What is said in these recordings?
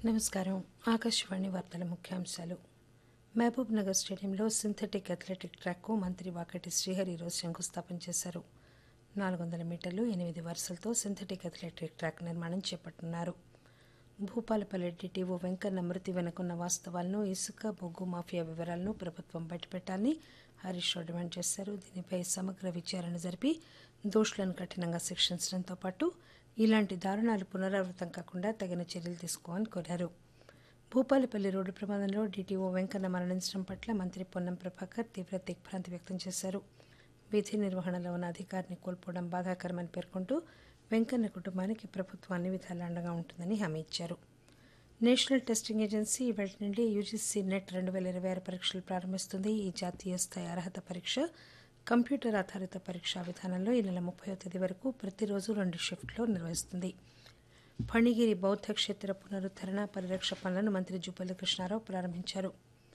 నమస్కారం ఆకాశవాణి వార్తల ముఖ్యాంశాలు మహబూబ్ నగర్ స్టేడియంలో సింథటిక్ అథ్లెటిక్ ట్రాక్కు మంత్రి వాకటి శ్రీహరి ఈరోజు శంకుస్థాపన చేశారు నాలుగు వందల మీటర్లు ఎనిమిది వరుసలతో సింథటిక్ అథ్లెటిక్ ట్రాక్ నిర్మాణం చేపట్టనున్నారు భూపాలపల్లి డిటిఓ వెంకన్న మృతి వెనుకున్న వాస్తవాలను ఇసుక బొగ్గు మాఫియా వివరాలను ప్రభుత్వం బయటపెట్టాలని హరీష్ రావు డిమాండ్ చేశారు దీనిపై సమగ్ర విచారణ జరిపి దోషులను కఠినంగా శిక్షించడంతో పాటు ఇలాంటి దారుణాలు పునరావృతం కాకుండా తగిన చర్యలు తీసుకోవాలని కోరారు భూపాలపల్లి రోడ్డు ప్రమాదంలో డీటీఓ వెంకన్న మరణించడం పట్ల మంత్రి పొన్నం ప్రభాకర్ తీవ్ర దిగ్భ్రాంతి వ్యక్తం చేశారు విధి నిర్వహణలో ఉన్న అధికారిని కోల్పోవడం బాధాకరమని పేర్కొంటూ వెంకన్న కుటుంబానికి ప్రభుత్వం అన్ని విధాలా అండగా ఉంటుందని హామీ ఇచ్చారు నేషనల్ టెస్టింగ్ ఏజెన్సీ ఇవాళ నుండి యూజీసీ నెట్ రెండు వేల ఇరవై ఆరు పరీక్షలు ప్రారంభిస్తుంది ఈ జాతీయ స్థాయి అర్హత పరీక్ష కంప్యూటర్ ఆధారిత పరీక్షా విధానంలో ఈ నెల ముప్పై తేదీ వరకు ప్రతిరోజు రెండు షిఫ్ట్లో నిర్వహిస్తుంది ఫణిగిరి బౌద్ధ క్షేత్ర పునరుద్దరణ పరిరక్ష పనులను మంత్రి జూపల్లి కృష్ణారావు ప్రారంభించారు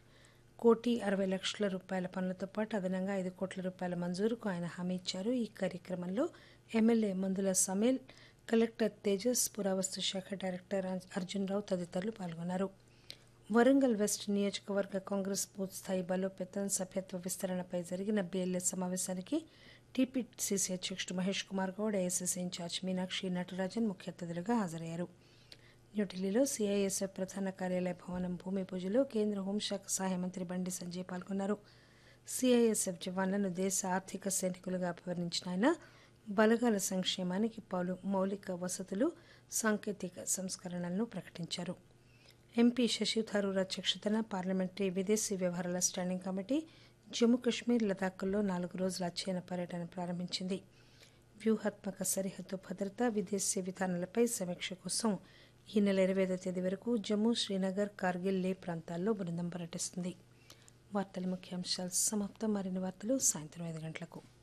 కోటి అరవై లక్షల రూపాయల పనులతో పాటు అదనంగా ఐదు కోట్ల రూపాయల మంజూరుకు ఆయన హామీ ఇచ్చారు ఈ కార్యక్రమంలో ఎమ్మెల్యే మందుల సమేల్ కలెక్టర్ తేజస్ పురావస్తు శాఖ డైరెక్టర్ అర్జున్ రావు తదితరులు పాల్గొన్నారు వరంగల్ వెస్ట్ నియోజకవర్గ కాంగ్రెస్ బూత్ స్థాయి బలోపేతం సభ్యత్వ విస్తరణపై జరిగిన బీఎల్ఎస్ సమావేశానికి టీపీసీసీ అధ్యక్షుడు మహేష్ కుమార్ గౌడ్ ఏఐసీసీ ఇన్ఛార్జ్ మీనాక్షి నటరాజన్ ముఖ్య అతిథులుగా హాజరయ్యారు న్యూఢిల్లీలో సీఐఎస్ఎఫ్ ప్రధాన కార్యాలయ భవనం భూమి పూజలో కేంద్ర హోంశాఖ సహాయ మంత్రి బండి సంజయ్ పాల్గొన్నారు సీఐఎస్ఎఫ్ జవాన్లను దేశ ఆర్థిక సైనికులుగా అభివర్ణించిన ఆయన బలగాల సంక్షేమానికి పలు మౌలిక వసతులు సాంకేతిక సంస్కరణలను ప్రకటించారు ఎంపీ శశి థరూర్ అధ్యక్షతన పార్లమెంటరీ విదేశీ వ్యవహారాల స్టాండింగ్ కమిటీ జమ్మూ కశ్మీర్ లదాఖ్లో నాలుగు రోజుల అధ్యయన పర్యటన ప్రారంభించింది వ్యూహాత్మక సరిహద్దు భద్రత విదేశీ విధానాలపై సమీక్ష కోసం ఈ నెల ఇరవై ఐదో తేదీ వరకు జమ్మూ శ్రీనగర్ కార్గిల్ లే ప్రాంతాల్లో బృందం పర్యటిస్తుంది వార్తల ముఖ్యాంశాలు సమాప్తం మరిన్ని వార్తలు సాయంత్రం ఐదు గంటలకు